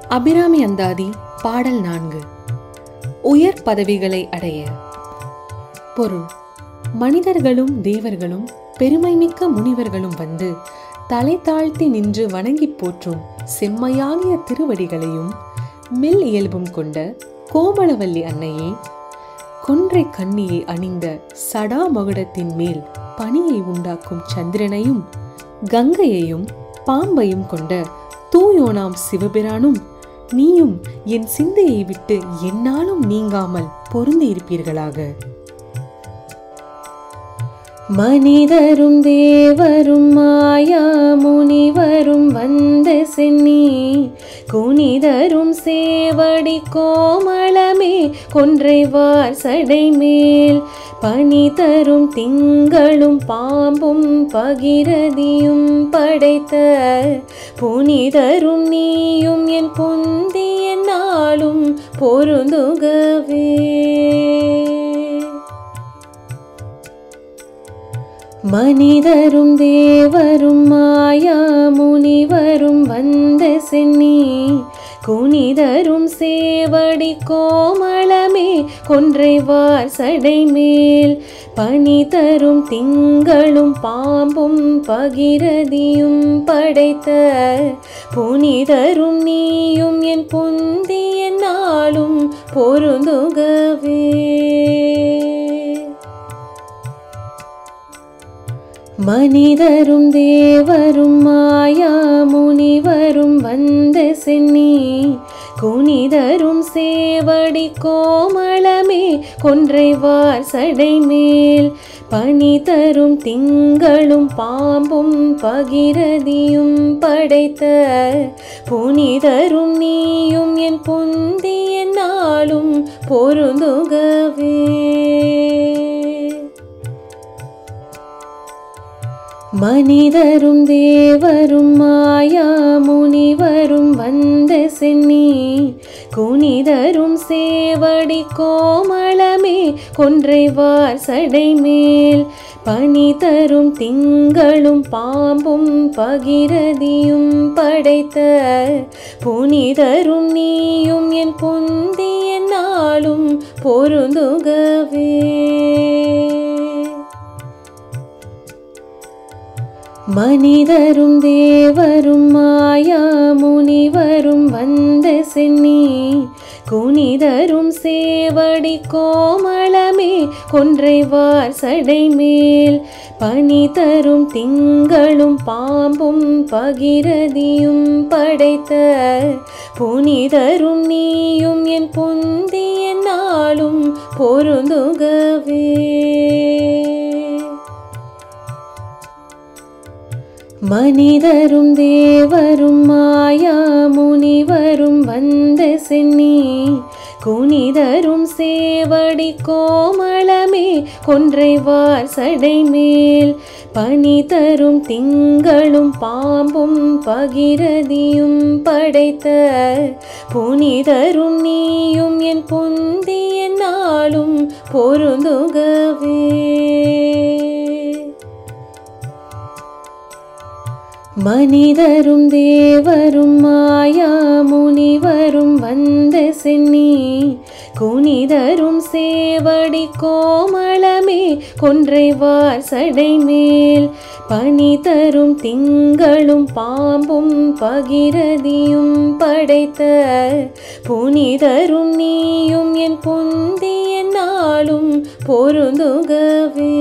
அபிராமி அந்தாதி பாடல் நான்கு உயர் பதவிகளை அடைய பொருள் மனிதர்களும் தேவர்களும் பெருமைமிக்க முனிவர்களும் வந்து தலை தாழ்த்தி நின்று வணங்கிப் போற்றும் செம்மையாகிய திருவடிகளையும் மெல் இயல்பும் கொண்ட கோமளவல்லி அன்னையே கொன்றை கண்ணியை அணிந்த சடாமகுடத்தின் மேல் பனியை உண்டாக்கும் சந்திரனையும் கங்கையையும் பாம்பையும் கொண்ட தூயோனாம் சிவபிரானும் நீயும் என் சிந்தையை விட்டு என்னாலும் நீங்காமல் பொருந்தி இருப்பீர்களாக மனிதரும் தேவரும் மாயா முனிவரும் வந்த சென்னி குனிதரும் சேவடி கோமளமே கொன்றைவார் சடை மேல் பனி தரும் திங்களும் பாம்பும் பகிரதியும் படைத்த புனிதரும் நீயும் என் பொந்திய நாளும் பொருந்துகவே மனிதரும் தேவரும் மாயா முனிவரும் வந்த சென்னி குனிதரும் சேவடி கோமளமே கொன்றைவார் சடை மேல் பனி தரும் திங்களும் பாம்பும் பகிரதியும் படைத்த புனிதரும் நீயும் என் பொந்திய நாளும் பொருந்துகவே மனிதரும் தேவரும் மாயா முனிவரும் வந்த சென்னி குனிதரும் சேவடி கோமளமே கொன்றைவார் சடை மேல் பனி தரும் திங்களும் பாம்பும் பகிரதியும் படைத்த புனிதரும் நீயும் என் பொந்திய நாளும் பொருந்துகவே மனிதரும் தேவரும் மாயா முனிவரும் வந்த சென்னி குனிதரும் சேவடி கோமளமே கொன்றைவார் சடை மேல் பனி தரும் திங்களும் பாம்பும் பகிரதியும் படைத்த புனிதரும் நீயும் என் பொந்திய நாளும் பொருந்துகவே மனிதரும் தேவரும் மாயா முனிவரும் வந்த சென்னி குனிதரும் சேவடி கோமளமே கொன்றைவார் சடை மேல் பனி தரும் திங்களும் பாம்பும் பகிரதியும் படைத்த புனிதரும் நீயும் என் பொந்திய நாளும் பொருந்துகவே மனிதரும் தேவரும் மாயா முனிவரும் வந்த சென்னி குனிதரும் சேவடி கோமளமே கொன்றைவார் சடை மேல் பனி தரும் திங்களும் பாம்பும் பகிரதியும் படைத்த புனிதரும் நீயும் என் பொந்திய நாளும் பொருந்துகவே மனிதரும் தேவரும் மாயா முனிவரும் வந்த சென்னி குனிதரும் சேவடி கோமளமே கொன்றைவார் சடை மேல் பனி தரும் திங்களும் பாம்பும் பகிரதியும் படைத்த புனிதரும் நீயும் என் பொந்திய நாளும் பொருந்துகவே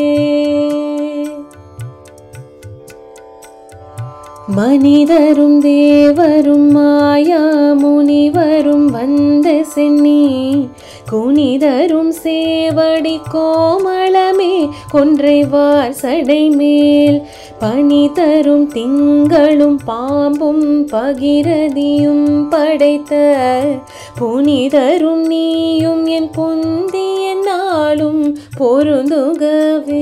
மனிதரும் தேவரும் மாயா முனிவரும் வந்த சென்னி குனிதரும் சேவடி கோமளமே கொன்றைவார் சடை மேல் பனி தரும் திங்களும் பாம்பும் பகிரதியும் படைத்த புனிதரும் நீயும் என் பொந்திய நாளும் பொருந்துகவே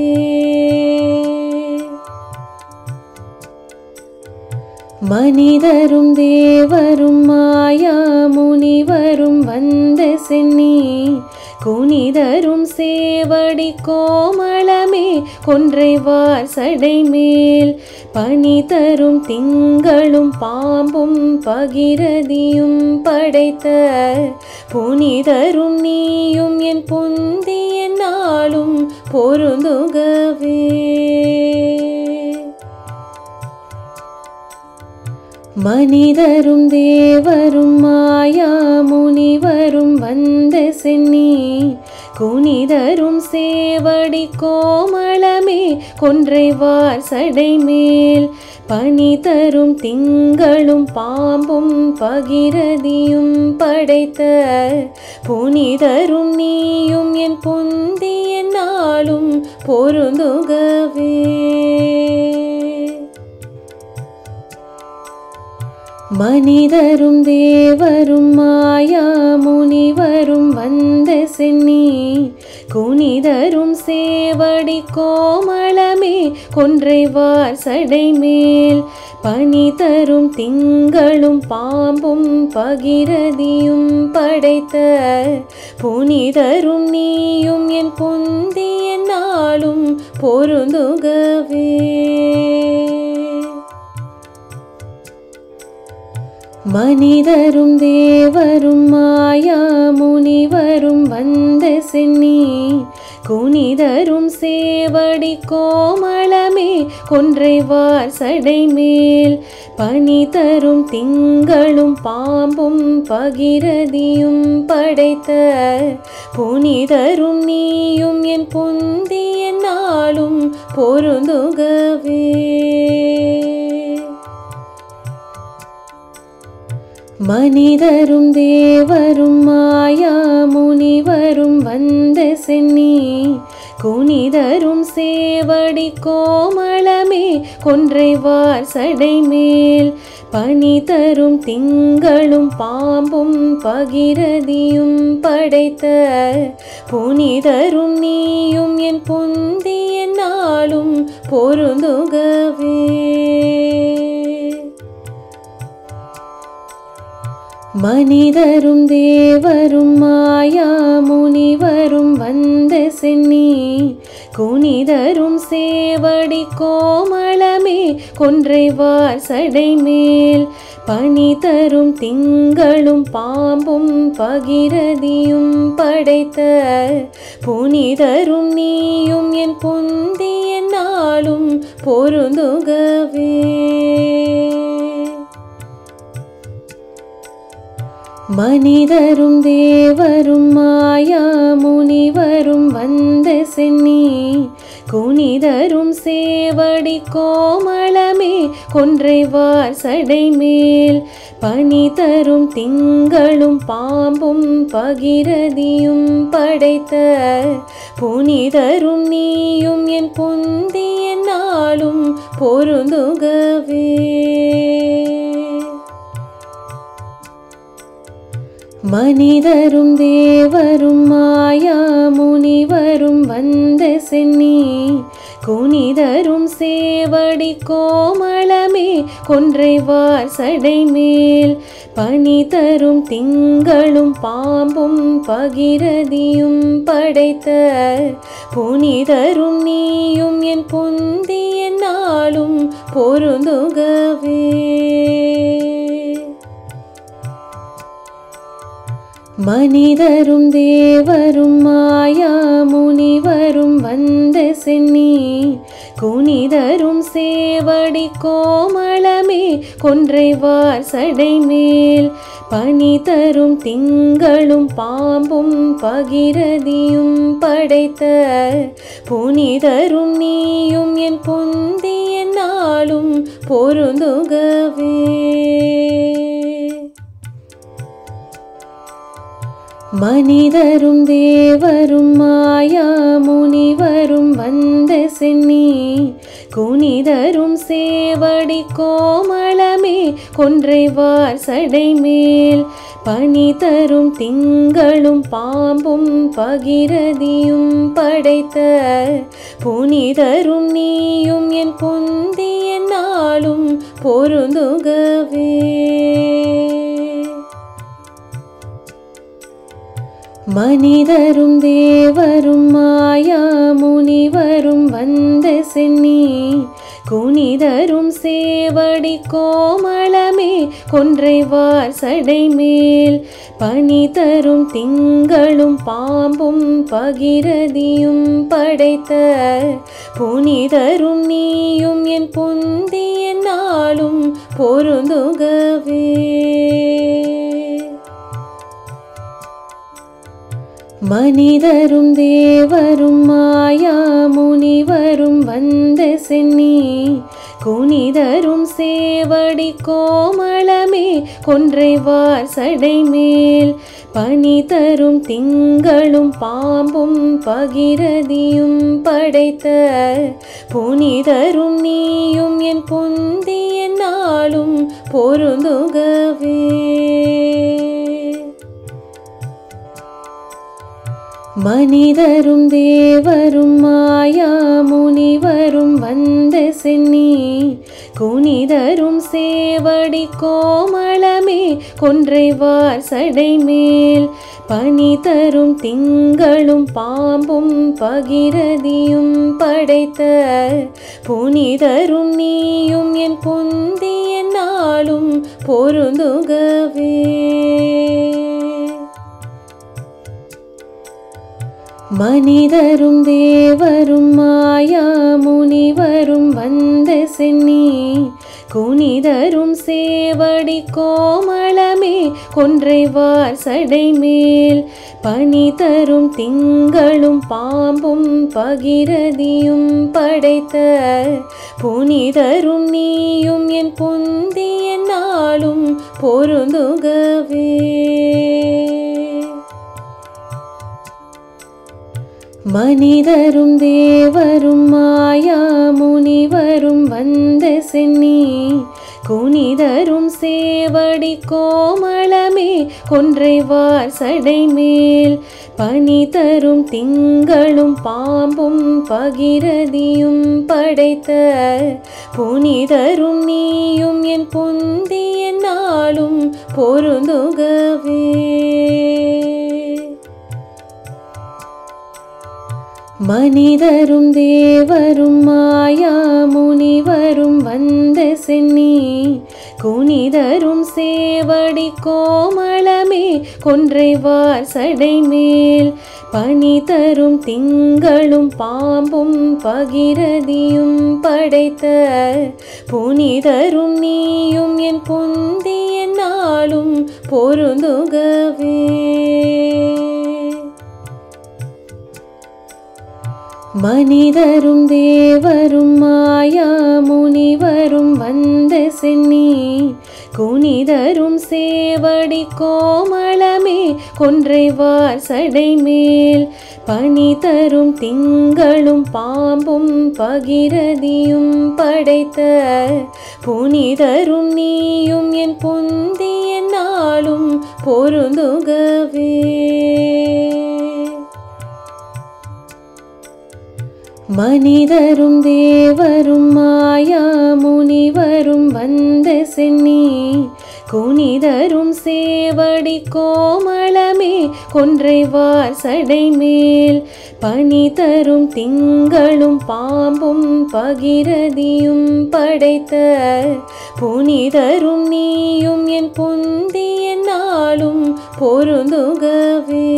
மனிதரும் தேவரும் மாயா முனிவரும் வந்த சென்னி குனிதரும் சேவடி கோமளமே கொன்றைவார் சடை மேல் பனி தரும் திங்களும் பாம்பும் பகிரதியும் படைத்த புனிதரும் நீயும் என் புந்திய நாளும் பொருந்துகவே மனிதரும் தேவரும் மாயா முனிவரும் வந்த சென்னி குனிதரும் சேவடி கோமளமே கொன்றைவார் சடை மேல் பனி தரும் திங்களும் பாம்பும் பகிரதியும் படைத்த புனிதரும் நீயும் என் புந்திய நாளும் பொருந்துகவே மனிதரும் தேவரும் மாயா முனிவரும் வந்த சென்னி குனிதரும் சேவடி கோமளமே கொன்றைவார் சடை மேல் பனி தரும் திங்களும் பாம்பும் பகிரதியும் படைத்த புனிதரும் நீயும் என் புந்திய நாளும் பொருந்துகவே மனிதரும் தேவரும் மாயா முனிவரும் வந்த சென்னி குனிதரும் சேவடி கோமளமே கொன்றைவார் சடை மேல் பனி தரும் திங்களும் பாம்பும் பகிரதியும் படைத்த புனிதரும் நீயும் என் புந்திய நாளும் பொருந்துகவே மனிதரும் தேவரும் மாயா முனிவரும் வந்த சென்னி குனிதரும் சேவடி கோமளமே கொன்றைவார் சடை மேல் பனி தரும் திங்களும் பாம்பும் பகிரதியும் படைத்த புனிதரும் நீயும் என் புந்திய நாளும் பொருந்துகவே மனிதரும் தேவரும் மாயா முனிவரும் வந்த சென்னி குனிதரும் சேவடி கோமளமே கொன்றைவார் சடை மேல் பனி தரும் திங்களும் பாம்பும் பகிரதியும் படைத்த புனிதரும் நீயும் என் புந்திய நாளும் பொருந்துகவே மனிதரும் தேவரும் மாயா முனிவரும் வந்த சென்னி குனிதரும் சேவடி கோமளமே கொன்றைவார் சடை மேல் பனி தரும் திங்களும் பாம்பும் பகிரதியும் படைத்த புனிதரும் நீயும் என் புந்திய நாளும் பொருந்துகவே மனிதரும் தேவரும் மாயா முனிவரும் வந்த சென்னி குனிதரும் சேவடி கோமளமே கொன்றைவார் சடை மேல் பனி தரும் திங்களும் பாம்பும் பகிரதியும் படைத்த புனிதரும் நீயும் என் புந்திய நாளும் பொருந்துகவே மனிதரும் தேவரும் மாயா முனிவரும் வந்த சென்னி குனிதரும் சேவடி கோமளமே கொன்றைவார் சடை மேல் பனி தரும் திங்களும் பாம்பும் பகிரதியும் படைத்த புனிதரும் நீயும் என் புந்திய நாளும் பொருந்துகவே மனிதரும் தேவரும் மாயா முனிவரும் வந்த சென்னி குனிதரும் சேவடி கோமளமே கொன்றைவார் சடை மேல் பனி தரும் திங்களும் பாம்பும் பகிரதியும் படைத்த புனிதரும் நீயும் என் புந்திய நாளும் பொருந்துகவே மனிதரும் தேவரும் மாயா முனிவரும் வந்த சென்னி குனிதரும் சேவடி கோமளமே கொன்றைவார் சடை மேல் பனி தரும் திங்களும் பாம்பும் பகிரதியும் படைத்த புனிதரும் நீயும் என் புந்திய நாளும் பொருந்துகவே மனிதரும் தேவரும் மாயா முனிவரும் வந்த சென்னி குனிதரும் சேவடி கோமளமே கொன்றைவார் சடை மேல் பனி தரும் திங்களும் பாம்பும் பகிரதியும் படைத்த புனிதரும் நீயும் என் புந்திய நாளும் பொருந்துகவே மனிதரும் தேவரும் மாயா முனிவரும் வந்த சென்னி குனிதரும் சேவடி கோமளமே கொன்றைவார் சடை மேல் பனி தரும் திங்களும் பாம்பும் பகிரதியும் படைத்த புனிதரும் நீயும் என் புந்திய நாளும் பொருந்துகவே மனிதரும் தேவரும் மாயா முனிவரும் வந்த சென்னி குனிதரும் சேவடி கோமளமே கொன்றைவார் சடை மேல் பனி தரும் திங்களும் பாம்பும் பகிரதியும் படைத்த புனிதரும் நீயும் என் புந்திய நாளும் பொருந்துகவே மனிதரும் தேவரும் மாயா முனிவரும் வந்த சென்னி குனிதரும் சேவடி கோமளமே கொன்றைவார் சடை மேல் பனி தரும் திங்களும் பாம்பும் பகிரதியும் படைத்த புனிதரும் நீயும் என் புந்திய நாளும் பொருந்துகவே மனிதரும் தேவரும் மாயா முனிவரும் வந்த சென்னி குனிதரும் சேவடி கோமளமே கொன்றைவார் சடை மேல் பனி தரும் திங்களும் பாம்பும் பகிரதியும் படைத்த புனிதரும் நீயும் என் புந்திய நாளும் பொருந்துகவே மனிதரும் தேவரும் மாயா முனிவரும் வந்த சென்னி குனிதரும் சேவடி கோமளமே கொன்றைவார் சடை மேல் பனி தரும் திங்களும் பாம்பும் பகிரதியும் படைத்த புனிதரும் நீயும் என் புந்திய நாளும் பொருந்துகவே மனிதரும் தேவரும் மாயா முனிவரும் வந்த சென்னி குனிதரும் சேவடி கோமளமே கொன்றைவார் சடை மேல் பனி தரும் திங்களும் பாம்பும் பகிரதியும் படைத்த புனிதரும் நீயும் என் புந்திய நாளும் பொருந்துகவே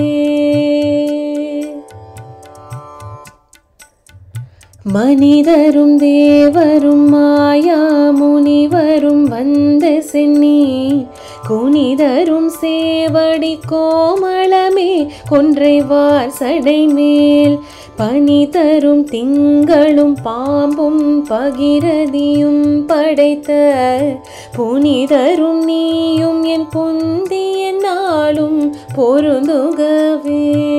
மனிதரும் தேவரும் மாயா முனிவரும் வந்த சென்னி குனிதரும் சேவடி கோமளமே கொன்றைவார் சடை மேல் பனி தரும் திங்களும் பாம்பும் பகிரதியும் படைத்த புனிதரும் நீயும் என் புந்திய நாளும் பொருந்துகவே